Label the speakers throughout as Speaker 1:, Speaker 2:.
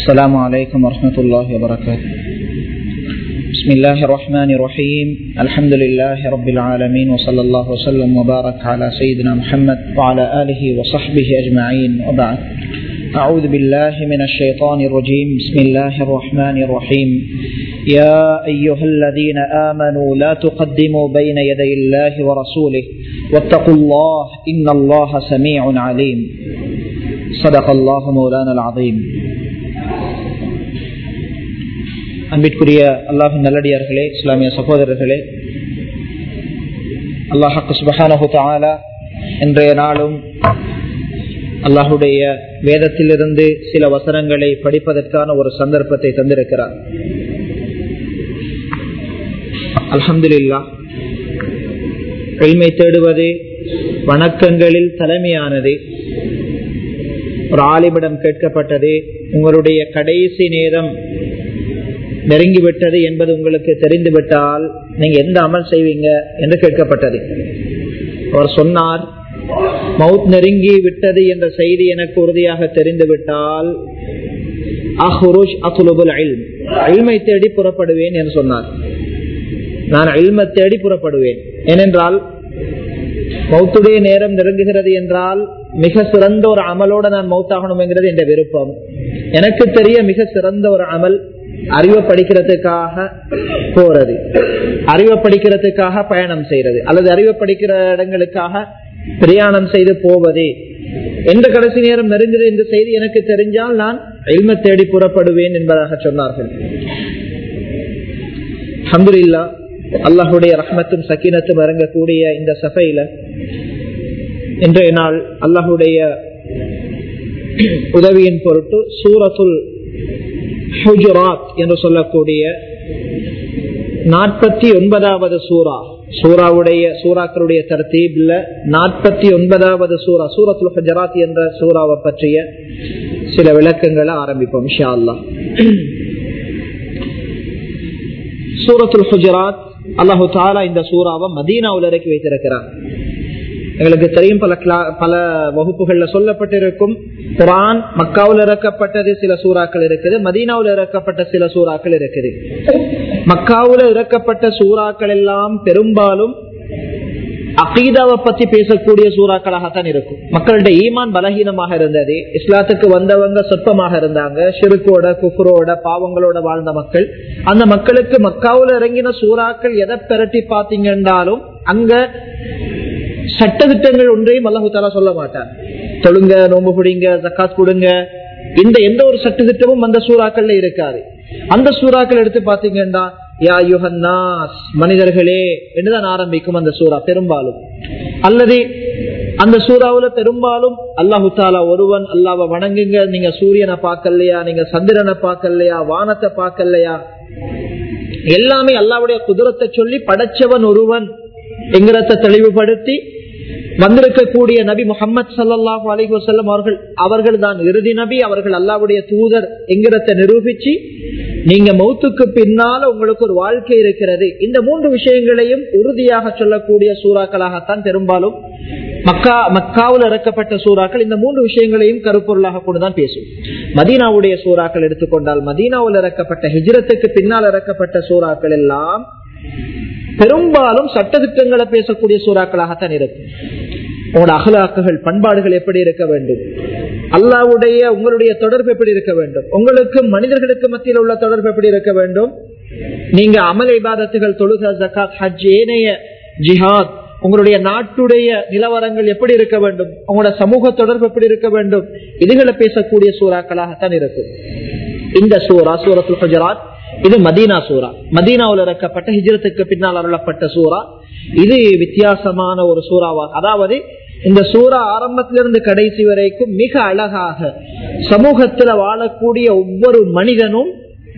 Speaker 1: السلام عليكم ورحمة الله وبركاته بسم الله الرحمن الرحيم الحمد لله رب العالمين وصلى الله وسلم وبارك على سيدنا محمد وعلى آله وصحبه أجمعين وبعد أعوذ بالله من الشيطان الرجيم بسم الله الرحمن الرحيم يا أيها الذين آمنوا لا تقدموا بين يدي الله ورسوله واتقوا الله إن الله سميع عليم صدق الله مولانا العظيم அன்பிற்குரிய அல்லாஹின் நல்லடியார்களே இஸ்லாமிய சகோதரர்களே அல்லாஹு சுபஹானஹு தாலா இன்றைய நாளும் அல்லாஹுடைய வேதத்திலிருந்து சில வசனங்களை படிப்பதற்கான ஒரு சந்தர்ப்பத்தை தந்திருக்கிறார் அல்ஹம்துலில்லா எளிமை தேடுவது வணக்கங்களில் தலைமையானது ஒரு ஆலிமிடம் கேட்கப்பட்டது உங்களுடைய கடைசி நேரம் நெருங்கிவிட்டது என்பது உங்களுக்கு தெரிந்துவிட்டால் நீங்க எந்த அமல் செய்வீங்க என்று கேட்கப்பட்டது அவர் சொன்னார் மவுத் நெருங்கி விட்டது என்ற செய்தி எனக்கு உறுதியாக தெரிந்துவிட்டால் அஹ்ருஷ் அத்துலுபுல் இல்ம் இல்மை தேடி புறப்படுவேன் என்று சொன்னார் நான் இல்மை தேடி புறப்படுவேன் ஏனென்றால் மௌத்துடைய நேரம் நெருங்குகிறது என்றால் மிக சிறந்த ஒரு அமலோட நான் மௌத்தாகணும் என்கிறது என்ற விருப்பம் எனக்கு தெரிய மிக சிறந்த ஒரு அமல் அறிவை படிக்கிறதுக்காக போறது அறிவை படிக்கிறதுக்காக பயணம் செய்யறது அல்லது அறிவை படிக்கிற இடங்களுக்காக பிரயாணம் செய்து போவது எந்த கடைசி நேரம் நெருங்குது என்ற செய்தி எனக்கு தெரிஞ்சால் நான் எல்ம தேடி புறப்படுவேன் என்பதாக சொன்னார்கள் அஹமதுல்லா அல்லாஹுடைய ரஹ்மத்தும் சக்கீனத்தும் இறங்கக்கூடிய இந்த சபையில இன்றைய நாள் அல்லாஹுடைய உதவியின் பொருட்டு சூரத்துல் ஹுஜராத் என்று சொல்லக்கூடிய நாற்பத்தி ஒன்பதாவது சூரா சூராவுடைய சூறாக்களுடைய தரத்தீப்ல நாற்பத்தி ஒன்பதாவது சூரா சூரத்துல் ஹுஜராத் என்ற சூறாவை பற்றிய சில விளக்கங்களை ஆரம்பிப்போம் ஷா அல்லா சூரத்துல் ஹுஜராத் அல்லாஹு தாலா இந்த சூறாவை மதீனாவில் இறக்கி வைத்திருக்கிறார் எங்களுக்கு தெரியும் பல பல வகுப்புகள்ல சொல்லப்பட்டிருக்கும் குரான் மக்காவில் இறக்கப்பட்டது சில சூறாக்கள் இருக்குது மதீனாவில் இறக்கப்பட்ட சில சூறாக்கள் இருக்குது மக்காவில் இறக்கப்பட்ட சூறாக்கள் எல்லாம் பெரும்பாலும் அகீதாவை பத்தி பேசக்கூடிய சூறாக்களாகத்தான் இருக்கும் மக்களுடைய ஈமான் பலகீனமாக இருந்தது இஸ்லாத்துக்கு வந்தவங்க சொற்பமாக இருந்தாங்க ஷிருக்கோட குஃபரோட பாவங்களோட வாழ்ந்த மக்கள் அந்த மக்களுக்கு மக்காவில் இறங்கின சூறாக்கள் எதை பெரட்டி பாத்தீங்கன்னாலும் அங்க சட்டத்திட்டங்கள் ஒன்றையும் அல்லாஹு தாலா சொல்ல மாட்டார் தொழுங்க நோம்பு பிடிங்க ஜக்காத் கொடுங்க இந்த எந்த ஒரு சட்டத்திட்டமும் அந்த சூறாக்கள்ல இருக்காது அந்த சூறாக்கள் எடுத்து பாத்தீங்கன்னா யா யுஹன்னாஸ் மனிதர்களே என்றுதான் ஆரம்பிக்கும் அந்த சூறா பெரும்பாலும் அல்லது அந்த சூறாவுல பெரும்பாலும் அல்லாஹு தாலா ஒருவன் அல்லாவை வணங்குங்க நீங்க சூரியனை பார்க்கலையா நீங்க சந்திரனை பார்க்கலையா வானத்தை பார்க்கலையா எல்லாமே அல்லாவுடைய குதிரத்தை சொல்லி படைச்சவன் ஒருவன் என்கிறத தெளிவுபடுத்தி வந்திருக்கக்கூடிய நபி முகமது சல்லாஹூ அலிஹி வசல்லம் அவர்கள் அவர்கள் தான் இறுதி நபி அவர்கள் அல்லாவுடைய தூதர் என்கிறத நிரூபிச்சு நீங்க மௌத்துக்கு பின்னால உங்களுக்கு ஒரு வாழ்க்கை இருக்கிறது இந்த மூன்று விஷயங்களையும் உறுதியாக சொல்லக்கூடிய சூறாக்களாகத்தான் பெரும்பாலும் மக்கா மக்காவில் இறக்கப்பட்ட சூறாக்கள் இந்த மூன்று விஷயங்களையும் கருப்பொருளாக கொண்டுதான் பேசும் மதீனாவுடைய சூறாக்கள் எடுத்துக்கொண்டால் மதீனாவில் இறக்கப்பட்ட ஹிஜ்ரத்துக்கு பின்னால் இறக்கப்பட்ட சூறாக்கள் எல்லாம் பெரும்பாலும் சட்டத்திட்டங்களை பேசக்கூடிய சூறாக்களாகத்தான் இருக்கும் உங்களோட அகலாக்குகள் பண்பாடுகள் எப்படி இருக்க வேண்டும் அல்லாவுடைய உங்களுடைய தொடர்பு எப்படி இருக்க வேண்டும் உங்களுக்கு மனிதர்களுக்கு மத்தியில் உள்ள தொடர்பு எப்படி இருக்க வேண்டும் நீங்க அமல் இபாதத்துகள் தொழுக ஜக்காத் ஹஜ் ஏனைய ஜிஹாத் உங்களுடைய நாட்டுடைய நிலவரங்கள் எப்படி இருக்க வேண்டும் உங்களோட சமூக தொடர்பு எப்படி இருக்க வேண்டும் இதுகளை பேசக்கூடிய சூறாக்களாகத்தான் இருக்கும் இந்த சூரா சூரத்துல் குஜராத் இது மதீனா சூரா மதீனாவில் இறக்கப்பட்ட ஹிஜரத்துக்கு பின்னால் அருளப்பட்ட சூரா இது வித்தியாசமான ஒரு சூறாவா அதாவது இந்த சூறா ஆரம்பத்திலிருந்து கடைசி வரைக்கும் மிக அழகாக சமூகத்தில் வாழக்கூடிய ஒவ்வொரு மனிதனும்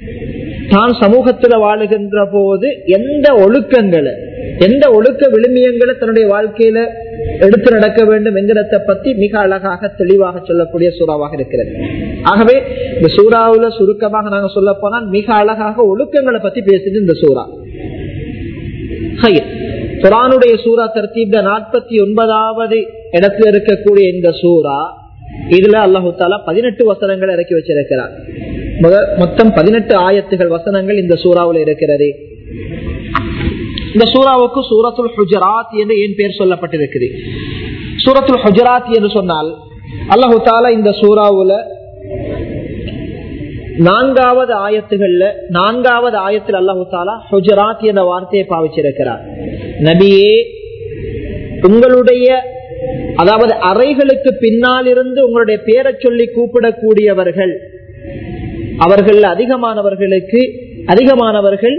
Speaker 1: தான் சமூகத்துல வாழுகின்ற போது எந்த ஒழுக்கங்களை எந்த ஒழுக்க விழுமியங்களை தன்னுடைய வாழ்க்கையில எடுத்து நடக்க வேண்டும் என்கிறத பத்தி மிக அழகாக தெளிவாக சொல்லக்கூடிய சூறாவாக இருக்கிறது ஆகவே இந்த சூறாவுல சுருக்கமாக நாங்க சொல்ல போனால் மிக அழகாக ஒழுக்கங்களை பத்தி பேசுது இந்த சூறா குரானுடைய சூறா தர்த்தீப்ல நாற்பத்தி ஒன்பதாவது இடத்துல இருக்கக்கூடிய இந்த சூறா இதுல அல்லாஹு தாலா பதினெட்டு வசனங்களை இறக்கி வச்சிருக்கிறார் முத- மொத்தம் பதினெட்டு ஆயத்துகள் வசனங்கள் இந்த சூறாவில் இருக்கிறது இந்த சூறாவுக்கு சூரத்துல் ஹுஜராத் என்று ஏன் பேர் சொல்லப்பட்டிருக்குது சூரத்துல் ஹுஜராத் என்று சொன்னால் அல்லாஹு தாலா இந்த சூறாவுல நான்காவது ஆயத்துகள்ல நான்காவது ஆயத்தில் அல்லாஹு தாலா ஹுஜராத் என்ற வார்த்தையை பாவிச்சிருக்கிறார் நபியே உங்களுடைய அதாவது அறைகளுக்கு பின்னால் இருந்து உங்களுடைய பேரை சொல்லி கூப்பிடக்கூடியவர்கள் அவர்கள் அதிகமானவர்களுக்கு அதிகமானவர்கள்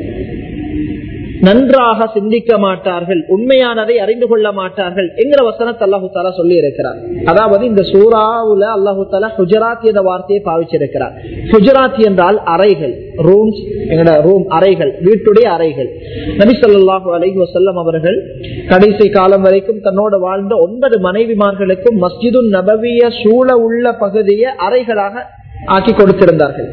Speaker 1: நன்றாக சிந்திக்க மாட்டார்கள் உண்மையானதை அறிந்து கொள்ள மாட்டார்கள் என்கிற வசனத்தை அல்லாஹு தாலா சொல்லி இருக்கிறார் அதாவது இந்த சூறாவுல அல்லாஹு தாலா ஹுஜராத் என்ற வார்த்தையை பாவிச்சிருக்கிறார் ஹுஜராத் என்றால் அறைகள் ரூம்ஸ் எங்கட ரூம் அறைகள் வீட்டுடைய அறைகள் நபி ஸல்லல்லாஹு அலைஹி வஸல்லம் அவர்கள் கடைசி காலம் வரைக்கும் தன்னோடு வாழ்ந்த ஒன்பது மனைவிமார்களுக்கும் மஸ்ஜிது நபவிய சூழ உள்ள பகுதியை அறைகளாக ஆக்கி கொடுத்திருந்தார்கள்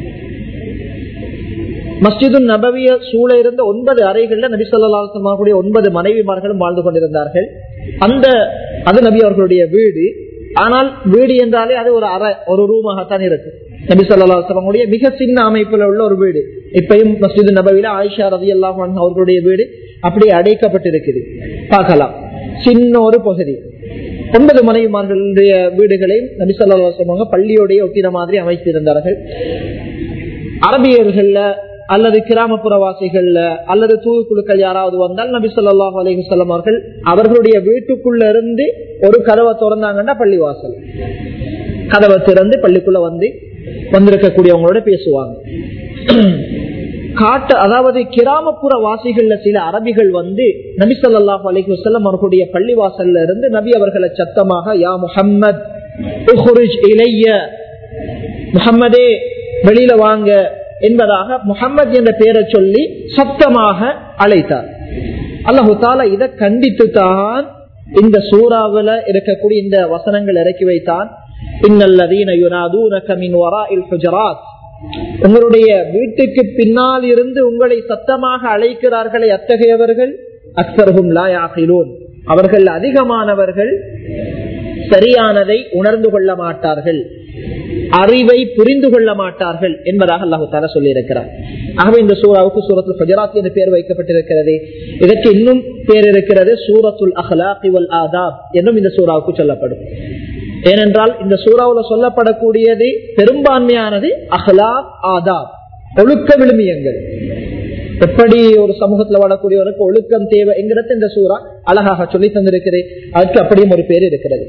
Speaker 1: மஸ்ஜிது நபவிய சூழ இருந்த ஒன்பது அறைகள்ல நபி சொல்லாசமாவுடைய ஒன்பது மனைவிமார்களும் வாழ்ந்து கொண்டிருந்தார்கள் அந்த அது நபி அவர்களுடைய வீடு ஆனால் வீடு என்றாலே அது ஒரு அறை ஒரு ரூமாகத்தான் இருக்கு நபி சொல்லாசமுடைய மிக சின்ன அமைப்புல உள்ள ஒரு வீடு இப்பயும் மஸ்ஜிது நபவில ஆயிஷா ரதி அல்லாஹ் அவர்களுடைய வீடு அப்படியே அடைக்கப்பட்டிருக்குது பார்க்கலாம் சின்ன ஒரு பகுதி ஒன்பது மனைவிமார்களுடைய வீடுகளையும் நபி சொல்லாசமாக பள்ளியோடைய ஒட்டின மாதிரி அமைத்திருந்தார்கள் அரபியர்கள்ல அல்லது கிராமப்புறவாசிகள்ல அல்லது தூதுக்குழுக்கள் யாராவது வந்தால் நபி சொல்லாஹ் அலிஹசல்லம் அவர்கள் அவர்களுடைய வீட்டுக்குள்ள இருந்து ஒரு கதவை திறந்தாங்கன்னா பள்ளிவாசல் கதவை திறந்து பள்ளிக்குள்ள வந்து வந்திருக்கக்கூடியவங்களோட பேசுவாங்க காட்டு அதாவது கிராமப்புற வாசிகள்ல சில அரபிகள் வந்து நபி சொல்லாஹ் அலிஹி வசல்லம் அவர்களுடைய பள்ளிவாசல்ல இருந்து நபி அவர்களை சத்தமாக யா முஹம்மத் இளைய முகம்மதே வெளியில வாங்க என்பதாக முகம்மது என்ற பெயரை சொல்லி சத்தமாக அழைத்தார் அல்லாஹு தாலா இதை கண்டித்து தான் இந்த சூறாவில இருக்கக்கூடிய இந்த வசனங்கள் இறக்கி வைத்தான் இன்னல்லதீன யுனாதூனக மின் வராஇல் ஹுஜராத் உங்களுடைய வீட்டுக்கு பின்னால் இருந்து உங்களை சத்தமாக அழைக்கிறார்களே அத்தகையவர்கள் அக்சர்ஹும் லா யாகிலூன் அவர்கள் அதிகமானவர்கள் சரியானதை உணர்ந்து கொள்ள மாட்டார்கள் அறிவை புரிந்து கொள்ள மாட்டார்கள் என்பதாக அல்லாஹு தாலா சொல்லி இருக்கிறார் ஆகவே இந்த சூறாவுக்கு சூரத்துல் ஹஜராத் என்று பெயர் வைக்கப்பட்டிருக்கிறது இதற்கு இன்னும் பேர் இருக்கிறது சூரத்துல் அஹ்லாக் வல் ஆதாப் என்றும் இந்த சூறாவுக்கு சொல்லப்படும் ஏனென்றால் இந்த சூறாவுல சொல்லப்படக்கூடியது பெரும்பான்மையானது அஹ்லாக் ஆதாப் ஒழுக்க விழுமியங்கள் எப்படி ஒரு சமூகத்துல வாழக்கூடியவருக்கு ஒழுக்கம் தேவை என்கிறது இந்த சூறா அழகாக சொல்லி தந்திருக்கிறது அதுக்கு அப்படியும் ஒரு பேர் இருக்கிறது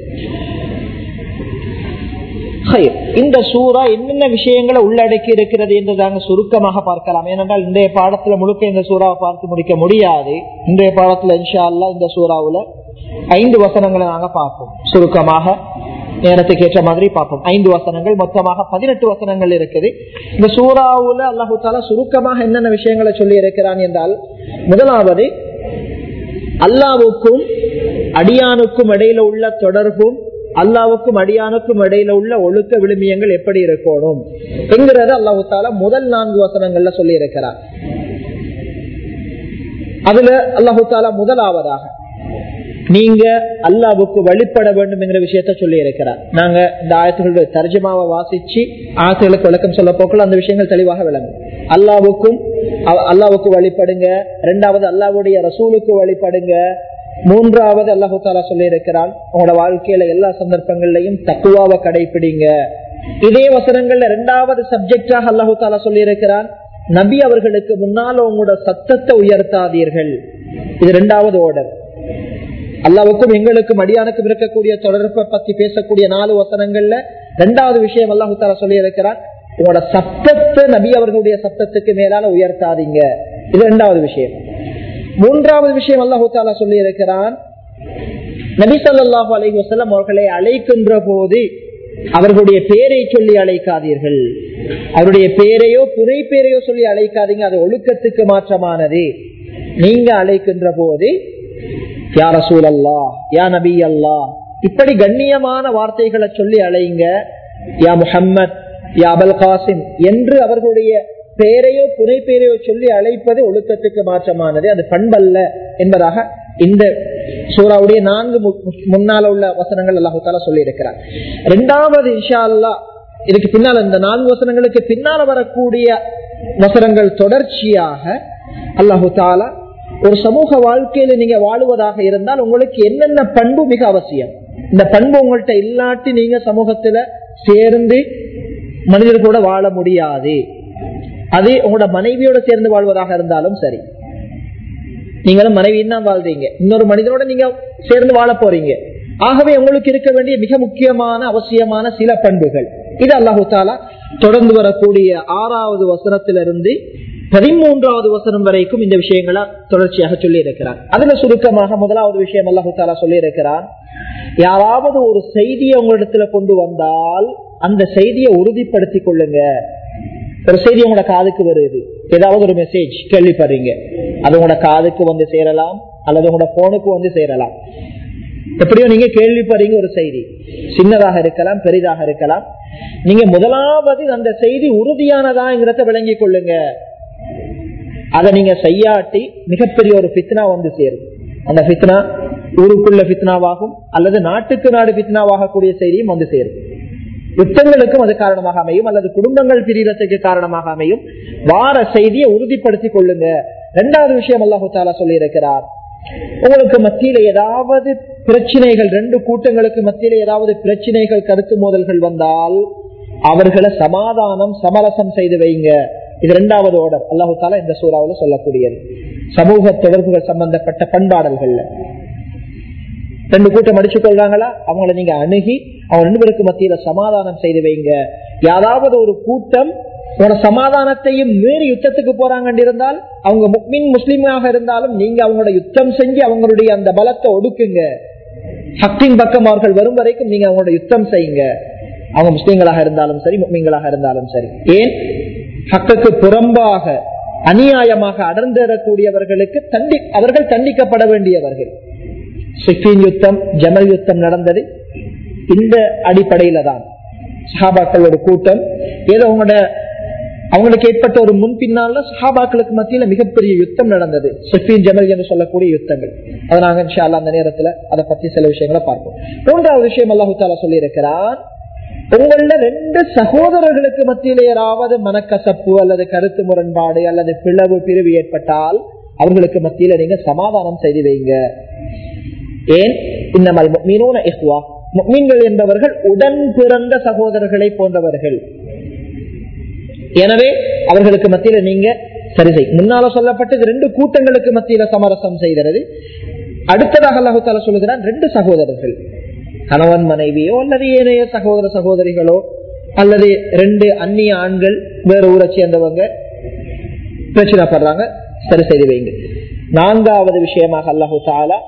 Speaker 1: ஹைர். இந்த சூறா என்னென்ன விஷயங்களை உள்ளடக்கி இருக்கிறது என்று நாங்கள் சுருக்கமாக பார்க்கலாம் ஏனென்றால் இன்றைய பாடத்துல முழுக்க இந்த சூறாவை பார்த்து முடிக்க முடியாது இன்றைய பாடத்துல இன்ஷா அல்லாஹ் இந்த சூறாவுல ஐந்து வசனங்களை நாங்க பார்ப்போம் சுருக்கமாக நேரத்துக்கு ஏற்ற மாதிரி பார்ப்போம் ஐந்து வசனங்கள் மொத்தமாக பதினெட்டு வசனங்கள் இருக்குது இந்த சூறாவுல அல்லாஹு தாலா சுருக்கமாக என்னென்ன விஷயங்களை சொல்லி இருக்கிறான் என்றால் முதலாவது அல்லாவுக்கும் அடியானுக்கும் இடையில உள்ள தொடர்பும் அல்லாவுக்கும் அடியானுக்கும் இடையில உள்ள ஒழுக்க விழுமியங்கள் எப்படி இருக்கணும் என்கிறத அல்லாஹு தாலா முதல் நான்கு வசனங்கள்ல சொல்லி இருக்கிறார் அதுல அல்லாஹு தாலா முதலாவதாக நீங்க அல்லாவுக்கு வழிபட வேண்டும் என்கிற விஷயத்த சொல்லி இருக்கிறார் நாங்க இந்த ஆயத்துகளுடைய தர்ஜமாவை வாசிச்சு ஆயத்துகளுக்கு விளக்கம் சொல்ல போக்குள்ள அந்த விஷயங்கள் தெளிவாக விளங்கும் அல்லாவுக்கும் அவ- அல்லாவுக்கு வழிபடுங்க இரண்டாவது அல்லாவுடைய ரசூலுக்கு வழிபடுங்க மூன்றாவது அல்லாஹு தாலா சொல்லி இருக்கிறான் உங்களோட வாழ்க்கையில எல்லா சந்தர்ப்பங்கள்லயும் தக்குவாவை கடைபிடிங்க இதே வசனங்கள்ல இரண்டாவது சப்ஜெக்டாக அல்லாஹு தாலா சொல்லி இருக்கிறான் நபி அவர்களுக்கு முன்னால உங்களோட சத்தத்தை உயர்த்தாதீர்கள் இது இரண்டாவது ஓர்டர் அல்லாவுக்கும் எங்களுக்கும் அடியானுக்கும் இருக்கக்கூடிய தொடர்பை பத்தி பேசக்கூடிய நாலு வசனங்கள்ல ரெண்டாவது விஷயம் அல்லாஹு தாலா சொல்லி இருக்கிறார் உங்களோட சத்தத்தை நபி அவர்களுடைய சத்தத்துக்கு மேலால உயர்த்தாதீங்க இது ரெண்டாவது விஷயம் மூன்றாவது விஷயம் அல்லாஹு தாலா சொல்லி இருக்கிறான் நபி ஸல்லல்லாஹு அலைஹி வஸல்லம் அவர்களை அழைக்கின்ற போது அவர்களுடைய பேரை சொல்லி அழைக்காதீர்கள் அவருடைய பேரையோ துணை பேரையோ சொல்லி அழைக்காதீங்க அது ஒழுக்கத்துக்கு மாற்றமானது நீங்க அழைக்கின்ற போது யா ரசூல் அல்லா யா நபி அல்லா இப்படி கண்ணியமான வார்த்தைகளை சொல்லி அழைங்க யா முஹம்மத் யா அபல் காசிம் என்று அவர்களுடைய பெயரையோ துணை பெயரையோ சொல்லி அழைப்பது ஒழுக்கத்துக்கு மாற்றமானது அது பண்பல்ல என்பதாக இந்த சூறாவுடைய நான்கு மு- முன்னால உள்ள வசனங்கள் அல்லாஹு தாலா சொல்லி இருக்கிறார் இரண்டாவது இன்ஷா அல்லா இதுக்கு பின்னால் இந்த நான்கு வசனங்களுக்கு பின்னால வரக்கூடிய வசனங்கள் தொடர்ச்சியாக அல்லாஹு தாலா ஒரு சமூக வாழ்க்கையில நீங்க வாழுவதாக இருந்தால் உங்களுக்கு என்னென்ன பண்பு மிக அவசியம் இந்த பண்பு உங்கள்கிட்ட இல்லாட்டி நீங்க சமூகத்துல சேர்ந்து மனிதர் கூட வாழ முடியாது அது உங்களோட மனைவியோட சேர்ந்து வாழ்வதாக இருந்தாலும் சரி நீங்களும் மனைவியும் தான் வாழ்றீங்க இன்னொரு மனிதனோட நீங்க சேர்ந்து வாழ போறீங்க ஆகவே உங்களுக்கு இருக்க வேண்டிய மிக முக்கியமான அவசியமான சில பண்புகள் இது அல்லாஹு தாலா தொடர்ந்து வரக்கூடிய ஆறாவது வசனத்திலிருந்து பதிமூன்றாவது வசனம் வரைக்கும் இந்த விஷயங்களை தொடர்ச்சியாக சொல்லி இருக்கிறார் அதுல சுருக்கமாக முதலாவது விஷயம் அல்லாஹு தாலா சொல்லி இருக்கிறார் யாராவது ஒரு செய்தியை உங்களிடத்துல கொண்டு வந்தால் அந்த செய்தியை உறுதிப்படுத்திக் கொள்ளுங்க ஒரு செய்தி உங்களோட காதுக்கு வருது ஏதாவது ஒரு மெசேஜ் கேள்விப்படுறீங்க அது உங்களோட காதுக்கு வந்து சேரலாம் அல்லது உங்களோட போனுக்கு வந்து சேரலாம் எப்படியோ நீங்க கேள்விப்படுறீங்க ஒரு செய்தி சின்னதாக இருக்கலாம் பெரிதாக இருக்கலாம் நீங்க முதலாவது அந்த செய்தி உறுதியானதாங்கிறத விளங்கிக் கொள்ளுங்க அதை நீங்க செய்யாட்டி மிகப்பெரிய ஒரு பித்னா வந்து சேரும் அந்த பித்னா ஊருக்குள்ள பித்னாவாகும் அல்லது நாட்டுக்கு நாடு பித்னாவாக கூடிய செய்தியும் வந்து சேரும் யுத்தங்களுக்கும் அது காரணமாக அமையும் அல்லது குடும்பங்கள் பிரியறதுக்கு காரணமாக அமையும் வார செய்தியை உறுதிப்படுத்திக் கொள்ளுங்க இரண்டாவது விஷயம் அல்லாஹு தாலா சொல்லி இருக்கிறார் உங்களுக்கு மத்தியில ஏதாவது பிரச்சனைகள் ரெண்டு கூட்டங்களுக்கு மத்தியில ஏதாவது பிரச்சனைகள் கருத்து மோதல்கள் வந்தால் அவர்களை சமாதானம் சமரசம் செய்து வைங்க இது இரண்டாவது ஆர்டர் அல்லாஹு தாலா இந்த சூறாவில் சொல்லக்கூடியது சமூக தொடர்புகள் சம்பந்தப்பட்ட பண்பாடல்கள்ல ரெண்டு கூட்டம் அடிச்சு கொள்றாங்களா அவங்கள நீங்க அணுகி அவங்க ரெண்டு பேருக்கு மத்தியில சமாதானம் செய்து வைங்க யாராவது ஒரு கூட்டம் உன சமாதானத்தையும் மீறி யுத்தத்துக்கு போறாங்கன்னு இருந்தால் அவங்க முக்மின் முஸ்லீமாக இருந்தாலும் நீங்க அவங்களோட யுத்தம் செஞ்சு அவங்களுடைய அந்த பலத்தை ஒடுக்குங்க ஹக்கின் பக்கம் அவர்கள் வரும் வரைக்கும் நீங்க அவங்களோட யுத்தம் செய்யுங்க அவங்க முஸ்லீம்களாக இருந்தாலும் சரி முக்மீன்களாக இருந்தாலும் சரி ஏன் ஹக்குக்கு புறம்பாக அநியாயமாக அடர்ந்தேறக்கூடியவர்களுக்கு தண்டி அவர்கள் தண்டிக்கப்பட வேண்டியவர்கள் சிஃபின் யுத்தம் ஜமல் யுத்தம் நடந்தது இந்த அடிப்படையில தான் சஹாபாக்கள் ஒரு கூட்டம் ஏதோ அவங்களோட அவங்களுக்கு ஏற்பட்ட ஒரு முன்பின்னால சஹாபாக்களுக்கு மத்தியில மிகப்பெரிய யுத்தம் நடந்தது சிஃபின் ஜமல் என்று சொல்லக்கூடிய யுத்தங்கள் அதை நாங்க இன்ஷால்லா அந்த நேரத்துல அதை பத்தி சில விஷயங்களை பார்ப்போம் மூன்றாவது விஷயம் அல்லாஹு தாலா சொல்லி இருக்கிறான் உங்கள ரெண்டு சகோதரர்களுக்கு மத்தியில ஏதாவது மனக்கசப்பு அல்லது கருத்து முரண்பாடு அல்லது பிளவு பிரிவு ஏற்பட்டால் அவர்களுக்கு மத்தியில நீங்க சமாதானம் செய்து வைங்க ஏன் இன்னமல் மீனூன இஹ்வா மீன்கள் என்பவர்கள் உடன் பிறந்த சகோதரர்களை போன்றவர்கள் எனவே அவர்களுக்கு மத்தியில நீங்க சரி செய் முன்னால சொல்லப்பட்டது ரெண்டு கூட்டங்களுக்கு மத்தியில சமரசம் செய்கிறது அடுத்ததாக அல்லாஹால சொல்லுகிறான் ரெண்டு சகோதரர்கள் கணவன் மனைவியோ அல்லது ஏனைய சகோதர சகோதரிகளோ அல்லது ரெண்டு அந்நிய ஆண்கள் வேற ஊரை சேர்ந்தவங்க பிரச்சனை படுறாங்க சரி செய்து வைங்க நான்காவது விஷயமாக அல்லாஹு தாலா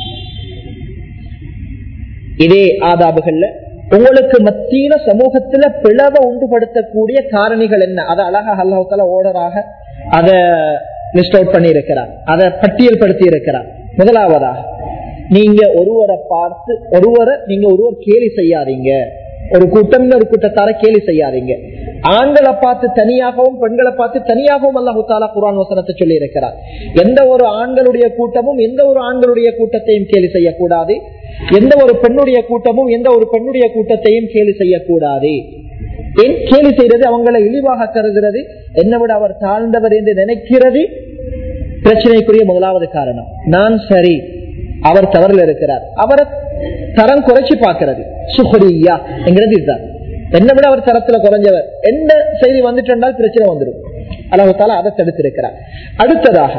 Speaker 1: இதே ஆதாபுகள்ல உங்களுக்கு மத்தியில சமூகத்துல பிளவை உண்டுபடுத்தக்கூடிய காரணிகள் என்ன அதை அழகா அல்லாஹால ஓடராக அதை லிஸ்ட் அவுட் பண்ணி இருக்கிறார் அதை பட்டியல் படுத்தி இருக்கிறார் முதலாவதாக நீங்க ஒருவரை பார்த்து ஒருவரை நீங்க ஒருவர் கேலி செய்யாதீங்க ஒரு கூட்டம் ஒரு கூட்டத்தார கேலி செய்யாதீங்க ஆண்களை பார்த்து தனியாகவும் பெண்களை பார்த்து தனியாகவும் அல்லாஹு தாலா குரான் வசனத்தை சொல்லி இருக்கிறார் எந்த ஒரு ஆண்களுடைய கூட்டமும் எந்த ஒரு ஆண்களுடைய கூட்டத்தையும் கேலி செய்யக்கூடாது எந்த ஒரு பெண்ணுடைய கூட்டமும் எந்த ஒரு பெண்ணுடைய கூட்டத்தையும் கேலி செய்யக்கூடாது ஏன் கேலி செய்யறது அவங்களை இழிவாக கருதுறது என்னை விட அவர் தாழ்ந்தவர் என்று நினைக்கிறது பிரச்சனைக்குரிய முதலாவது காரணம் நான் சரி அவர் தவறில் இருக்கிறார் அவரை தரம் குறைச்சு பார்க்கிறது சுஹரியா என்கிறது இதுதான் என்னை விட அவர் தரத்துல குறைஞ்சவர் எந்த செய்தி வந்துட்டு பிரச்சனை வந்துடும் அல்லாஹால அதை தடுத்திருக்கிறார் அடுத்ததாக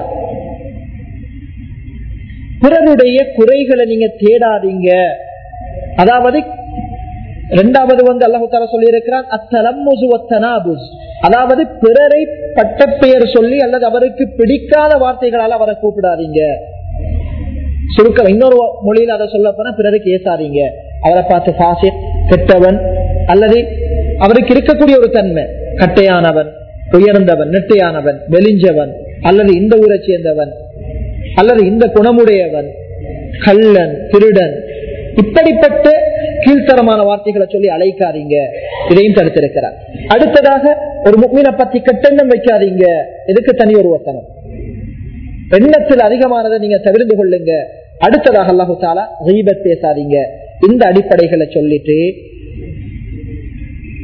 Speaker 1: பிறருடைய குறைகளை நீங்க தேடாதீங்க அதாவது இரண்டாவது வந்து அல்லாஹால சொல்லி இருக்கிறார் அத்தலம்முசுவத்தனாபுஸ் அதாவது பிறரை பட்டப்பெயர் சொல்லி அல்லது அவருக்கு பிடிக்காத வார்த்தைகளால் அவரை கூப்பிடாதீங்க சுருக்கம் இன்னொரு மொழியில அதை சொல்ல போனா பிறருக்கு ஏசாதீங்க அவரை பார்த்து பாசி கெட்டவன் அல்லது அவருக்கு இருக்கக்கூடிய ஒரு தன்மை கட்டையானவன் உயர்ந்தவன் நெட்டையானவன் வெளிஞ்சவன் அல்லது இந்த ஊரை சேர்ந்தவன் அல்லது இந்த குணமுடையவன் கள்ளன் திருடன் இப்படிப்பட்ட கீழ்த்தரமான வார்த்தைகளை சொல்லி அழைக்காதீங்க இதையும் தடுத்திருக்கிறார் அடுத்ததாக ஒரு முக்மீனை பத்தி கட்டெண்ணம் வைக்காதீங்க எதுக்கு தனி ஒரு வசனம் எண்ணத்தில் அதிகமானதை நீங்க தவிர்த்து கொள்ளுங்க அடுத்ததாக அல்லாஹு தாலா ரீபத் பேசாதீங்க இந்த அடிப்படைகளை சொல்லிட்டு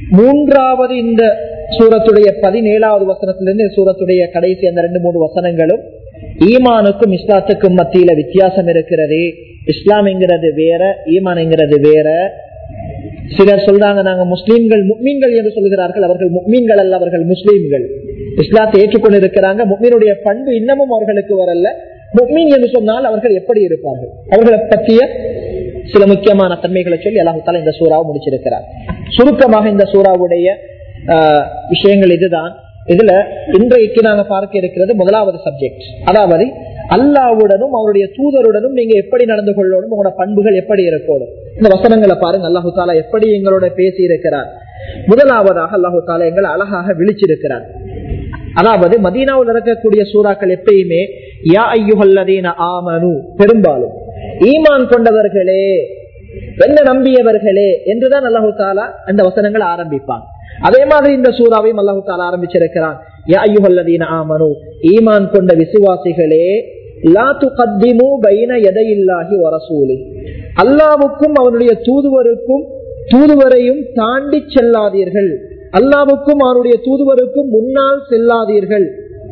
Speaker 1: மூன்றாவது இந்த சூரத்துடைய பதினேழாவது வசனத்திலிருந்து சூரத்துடைய கடைசி அந்த ரெண்டு மூணு வசனங்களும் ஈமானுக்கும் இஸ்லாத்துக்கும் மத்தியில வித்தியாசம் இருக்கிறது இஸ்லாம்ங்கிறது வேற ஈமான்ங்கிறது வேற சிலர் சொல்றாங்க நாங்க முஸ்லீம்கள் முக்மீன்கள் என்று சொல்கிறார்கள் அவர்கள் முக்மீன்கள் அல்ல அவர்கள் முஸ்லீம்கள் இஸ்லாத்தை ஏற்றுக்கொண்டு இருக்கிறாங்க முக்மீனுடைய பண்பு இன்னமும் அவர்களுக்கு வரல முக்மீன் என்று சொன்னால் அவர்கள் எப்படி இருப்பார்கள் அவர்களை பற்றிய சில முக்கியமான தன்மைகளை சொல்லி அல்லாஹால இந்த சூறாவை முடிச்சிருக்கிறார் சுருக்கமாக இந்த சூறாவுடைய விஷயங்கள் இதுதான் இதுல இன்றைக்கு நாங்க பார்க்க இருக்கிறது முதலாவது சப்ஜெக்ட் அதாவது அல்லாவுடனும் அவருடைய தூதருடனும் நீங்க எப்படி நடந்து கொள்ளணும் உங்களோட பண்புகள் எப்படி இருக்கணும் இந்த வசனங்களை பாருங்க அல்லாஹு தாலா எப்படி எங்களோட பேசி இருக்கிறார் முதலாவதாக அல்லாஹு தாலா எங்களை அழகாக விழிச்சிருக்கிறார் அதாவது மதீனாவில் இருக்கக்கூடிய சூறாக்கள் எப்பயுமே யா ஐயுகல்லதீன ஆமனு பெரும்பாலும் ஈமான் கொண்டவர்களே என்ன நம்பியவர்களே என்றுதான் அல்லாஹு தாலா அந்த வசனங்களை ஆரம்பிப்பான் அதே மாதிரி இந்த சூறாவையும் அல்லாஹு தாலா ஆரம்பிச்சிருக்கிறான் யா ஐயுகல்லதீன ஆமனு ஈமான் கொண்ட விசுவாசிகளே லா துகத்திமு பைன எதையில்லாகி வரசூலி அல்லாவுக்கும் அவனுடைய தூதுவருக்கும் தூதுவரையும் தாண்டி செல்லாதீர்கள் அல்லாவுக்கும் அவனுடைய தூதுவருக்கும் முன்னால் செல்லாதீர்கள்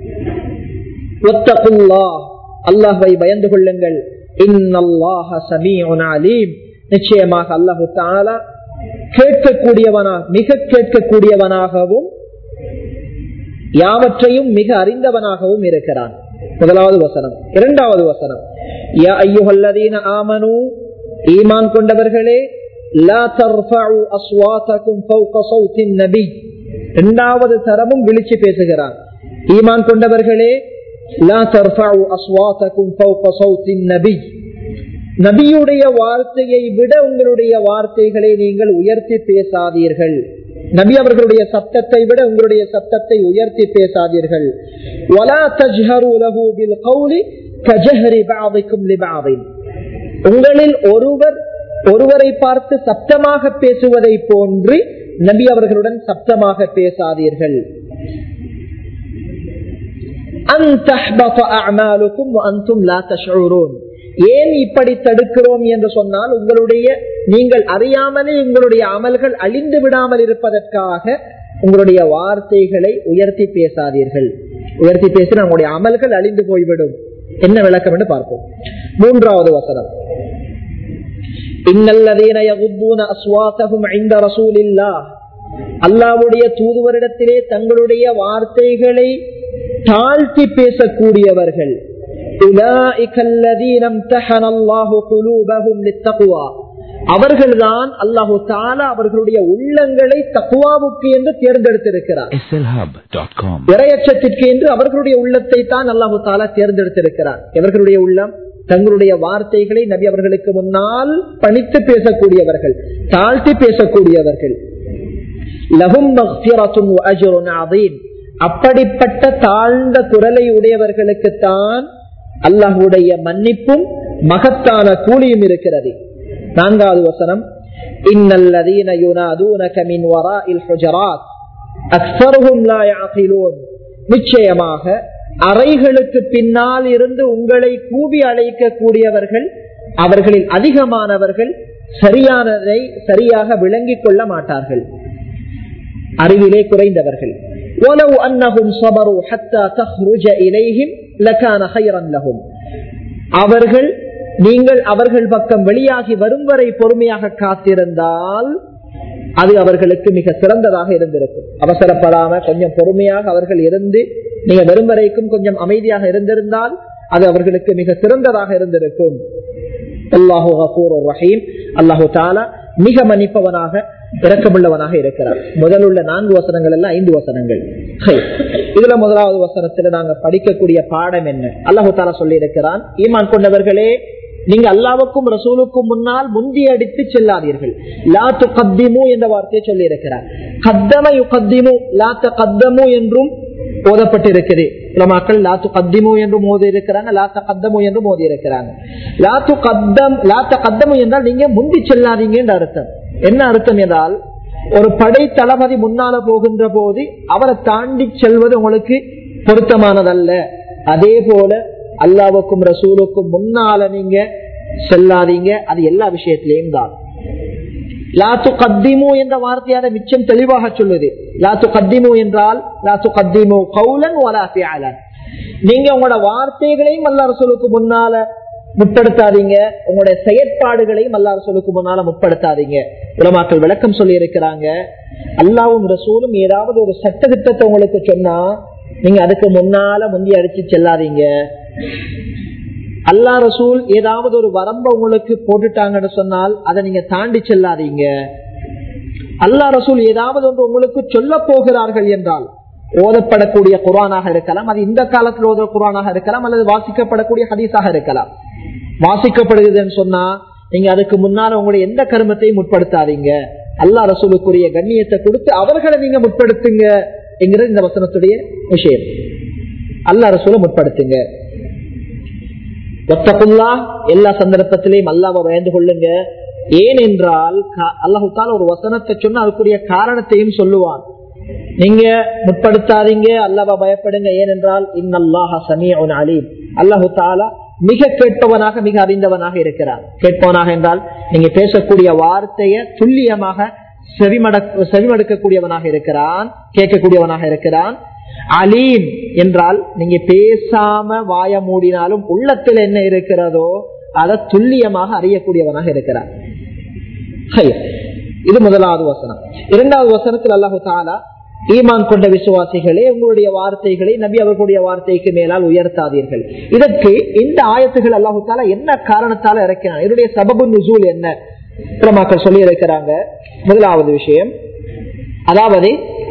Speaker 1: அல்லாஹை பயந்து கொள்ளுங்கள் நிச்சயமாக அல்லாஹு தாலா கேட்கக்கூடியவனா மிக கேட்கக்கூடியவனாகவும் யாவற்றையும் மிக அறிந்தவனாகவும் இருக்கிறான் முதலாவது வசனம் இரண்டாவது வசனம் யா ஐயுஹல்லதீன ஆமனு ஈமான் கொண்டவர்களே லா தர்ஃபஉ அஸ்வாதகும் ஃபௌக ஸௌத்தின் நபி இரண்டாவது தரமும் விழிச்சு பேசுகிறான் ஈமான் கொண்டவர்களே லா தர்ஃபஉ அஸ்வாதகும் ஃபௌக ஸௌத்தின் நபி நபியுடைய வார்த்தையை விட உங்களுடைய வார்த்தைகளை நீங்கள் உயர்த்தி பேசாதீர்கள் நபி அவர்களுடைய சத்தத்தை விட உங்களுடைய சத்தத்தை உயர்த்தி பேசாதீர்கள் உங்களில் ஒருவர் ஒருவரை பார்த்து சப்தமாக பேசுவதை போன்று நபி அவர்களுடன் சப்தமாக பேசாதீர்கள் ஏன் இப்படி தடுக்கிறோம் என்று சொன்னால் உங்களுடைய நீங்கள் அறியாமலே உங்களுடைய அமல்கள் அழிந்து விடாமல் இருப்பதற்காக உங்களுடைய வார்த்தைகளை உயர்த்தி பேசாதீர்கள் உயர்த்தி பேசினா உங்களுடைய அமல்கள் அழிந்து போய்விடும் என்ன விளக்கம் என்று பார்ப்போம் மூன்றாவது வசனம் அல்லாவுடைய தூதுவரிடத்திலே தங்களுடைய வார்த்தைகளை தாழ்த்தி பேசக்கூடியவர்கள் அவர்கள்தான் அல்லாஹு தாலா அவர்களுடைய உள்ளங்களை தக்குவாவுக்கு என்று தேர்ந்தெடுத்திருக்கிறார் இறையச்சத்திற்கு என்று அவர்களுடைய உள்ளத்தை தான் அல்லாஹு தாலா தேர்ந்தெடுத்திருக்கிறார் எவர்களுடைய உள்ளம் தங்களுடைய வார்த்தைகளை நபி அவர்களுக்கு முன்னால் பணித்து பேசக்கூடியவர்கள் தாழ்த்தி பேசக்கூடியவர்கள் அப்படிப்பட்ட தாழ்ந்த குரலை உடையவர்களுக்குத்தான் அல்லாஹுடைய மன்னிப்பும் மகத்தான கூலியும் இருக்கிறது நான்காவது வசனம் இன்னல்லதீன யுனாதூனக மின் வராஇல் ஹுஜராத் அக்ஸருஹும் லா யஅகிலூன் நிச்சயமாக அறைகளுக்கு பின்னால் இருந்து உங்களை கூவி அழைக்க கூடியவர்கள் அவர்களில் அதிகமானவர்கள் சரியானதை சரியாக விளங்கிக் கொள்ள மாட்டார்கள் அறிவிலே குறைந்தவர்கள் ولو أنهم صبروا حتى تخرج إليهم لكان خيرا لهم அவர்கள் நீங்கள் அவர்கள் பக்கம் வெளியாகி வரும் வரை பொறுமையாக காத்திருந்தால் அது அவர்களுக்கு மிக சிறந்ததாக இருந்திருக்கும் அவசரப்படாம கொஞ்சம் பொறுமையாக அவர்கள் இருந்து நீங்க வரும் வரைக்கும் கொஞ்சம் அமைதியாக இருந்திருந்தால் அது அவர்களுக்கு மிக சிறந்ததாக இருந்திருக்கும் அல்லாஹு ஹபூர் ரஹீம் அல்லாஹு தாலா மிக மன்னிப்பவனாக இறக்கமுள்ளவனாக இருக்கிறார் முதல் உள்ள நான்கு வசனங்கள் எல்லாம் ஐந்து வசனங்கள் இதுல முதலாவது வசனத்துல நாங்க படிக்கக்கூடிய பாடம் என்ன அல்லாஹு தாலா சொல்லி இருக்கிறான் ஈமான் கொண்டவர்களே நீங்க அல்லாவுக்கும் ரசூலுக்கும் முன்னால் முந்தி அடித்து செல்லாதீர்கள் லாத்து கத்திமு என்ற வார்த்தையை சொல்லி இருக்கிறார் கத்தம கத்திமு லாத்த கத்தமு என்றும் ஓதப்பட்டிருக்கிறது மக்கள் லாத்து கத்திமு என்று மோதி இருக்கிறாங்க லாத்த கத்தமு என்று மோதி இருக்கிறாங்க லாத்து கத்தம் லாத்த கத்தமு என்றால் நீங்க முந்தி செல்லாதீங்க என்ற அர்த்தம் என்ன அர்த்தம் என்றால் ஒரு படை தளபதி முன்னால போகின்ற போது அவரை தாண்டி செல்வது உங்களுக்கு பொருத்தமானதல்ல அதே போல அல்லாவுக்கும் ரசூலுக்கும் முன்னால நீங்க செல்லாதீங்க அது எல்லா விஷயத்திலையும் தான் லாத்து கத்திமு என்ற வார்த்தையான மிச்சம் தெளிவாக சொல்லுது லாத்து கத்திமு என்றால் லாத்து கத்திமு கவுலன் வலாசியாளன் நீங்க உங்களோட வார்த்தைகளையும் அல்ல ரசூலுக்கு முன்னால முற்படுத்தாதீங்க உங்களுடைய செயற்பாடுகளையும் அல்லா ரசூலுக்கு முன்னால முற்படுத்தாதீங்க உலமாக்கள் விளக்கம் சொல்லி இருக்கிறாங்க அல்லாவும் ரசூலும் ஏதாவது ஒரு சட்ட திட்டத்தை உங்களுக்கு சொன்னா நீங்க அதுக்கு முன்னால முந்தி அடிச்சு செல்லாதீங்க அல்லா ரசூல் ஏதாவது ஒரு வரம்ப உங்களுக்கு போட்டுட்டாங்கன்னு சொன்னால் அதை நீங்க தாண்டி செல்லாதீங்க அல்லா ரசூல் ஏதாவது ஒன்று உங்களுக்கு சொல்ல போகிறார்கள் என்றால் ஓதப்படக்கூடிய குரானாக இருக்கலாம் அது இந்த காலத்தில் ஓத குரானாக இருக்கலாம் அல்லது வாசிக்கப்படக்கூடிய ஹதீஸாக இருக்கலாம் வாசிக்கப்படுகிறதுன்னு சொன்னா நீங்க அதுக்கு முன்னால உங்களுடைய எந்த கருமத்தையும் முற்படுத்தாதீங்க அல்லா ரசூலுக்குரிய கண்ணியத்தை கொடுத்து அவர்களை நீங்க முற்படுத்துங்க என்கிறது இந்த வசனத்துடைய விஷயம் அல்லா ரசூலை முற்படுத்துங்க ஒத்தகுல்லா எல்லா சந்தர்ப்பத்திலையும் அல்லாவை பயந்து கொள்ளுங்க ஏனென்றால் அல்லாஹால ஒரு வசனத்தை சொன்ன அதுக்குரிய காரணத்தையும் சொல்லுவான் நீங்க முற்படுத்தாதீங்க அல்லாவ பயப்படுங்க ஏனென்றால் இன்னல்லாஹ சமீஉன் அலீம் அல்லாஹு தாலா மிக கேட்பவனாக மிக அறிந்தவனாக இருக்கிறார் கேட்பவனாக என்றால் நீங்க பேசக்கூடிய வார்த்தையை துல்லியமாக செவிமடக்க செவிமடுக்கக்கூடியவனாக இருக்கிறான் கேட்கக்கூடியவனாக இருக்கிறான் அலீம் என்றால் நீங்க பேசாம வாய மூடினாலும் உள்ளத்தில் என்ன இருக்கிறதோ அதை துல்லியமாக அறியக்கூடியவனாக இருக்கிறார் இது முதலாவது வசனம் இரண்டாவது வசனத்தில் அல்லாஹு தாலா ஈமான் கொண்ட விசுவாசிகளே உங்களுடைய வார்த்தைகளை நபி அவர்களுடைய வார்த்தைக்கு மேலால் உயர்த்தாதீர்கள் இதற்கு இந்த ஆயத்துகள் அல்லாஹு தாலா என்ன காரணத்தால இறக்கினான் இதனுடைய சபபு நுசூல் என்ன பிரமாக்கள் சொல்லி இருக்கிறாங்க முதலாவது விஷயம் அதாவது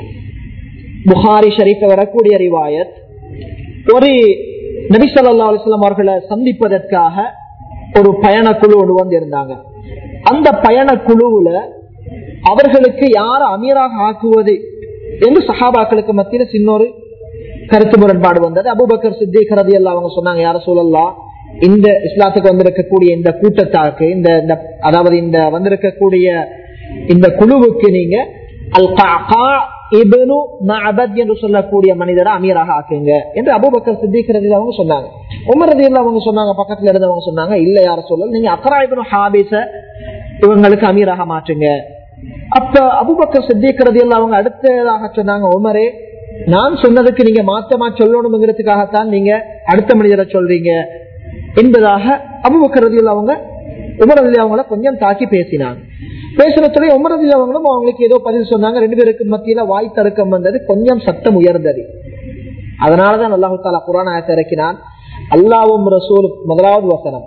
Speaker 1: புகாரி ஷரீஃப் வரக்கூடிய ரிவாயத் ஒரு நபி சொல்லா அலுவலம் அவர்களை சந்திப்பதற்காக ஒரு பயணக்குழு ஒன்று வந்து இருந்தாங்க அந்த பயணக்குழுவுல அவர்களுக்கு யார அமீராக ஆக்குவது என்று சஹாபாக்களுக்கு மத்தியில சின்னொரு கருத்து முரண்பாடு வந்தது அபுபக்கர் சித்திக் ரதி எல்லாம் அவங்க சொன்னாங்க யார சொல்லலாம் இந்த இஸ்லாத்துக்கு வந்திருக்கக்கூடிய இந்த கூட்டத்தாக்கு இந்த அதாவது இந்த வந்திருக்கக்கூடிய இந்த குழுவுக்கு நீங்க அல் இபனு மஅபத் என்று சொல்லக்கூடிய மனிதரை அமீராக ஆக்குங்க என்று அபுபக்கர் சித்திக்கிறது அவங்க சொன்னாங்க உமரதியில் அவங்க சொன்னாங்க பக்கத்துல இருந்தவங்க சொன்னாங்க இல்ல யார சொல்லல நீங்க அக்கரா இபனு ஹாபிஸ இவங்களுக்கு அமீராக மாற்றுங்க அப்ப அபுபக்கர் சித்திக்கிறது அவங்க அடுத்ததாக சொன்னாங்க உமரே நான் சொன்னதுக்கு நீங்க மாற்றமா சொல்லணுங்கிறதுக்காகத்தான் நீங்க அடுத்த மனிதரை சொல்றீங்க என்பதாக அபுபக்கர் அவங்க உமரதி அவங்கள கொஞ்சம் தாக்கி பேசினாங்க பேசுறதுல உமரதி அவங்களும் அவங்களுக்கு ஏதோ பதில் சொன்னாங்க ரெண்டு பேருக்கு மத்தியில வாய் தருக்கம் வந்தது கொஞ்சம் சத்தம் உயர்ந்தது அதனாலதான் அல்லாஹு தாலா குரான் இறக்கினான் அல்லாவும் ரசூலும் முதலாவது வசனம்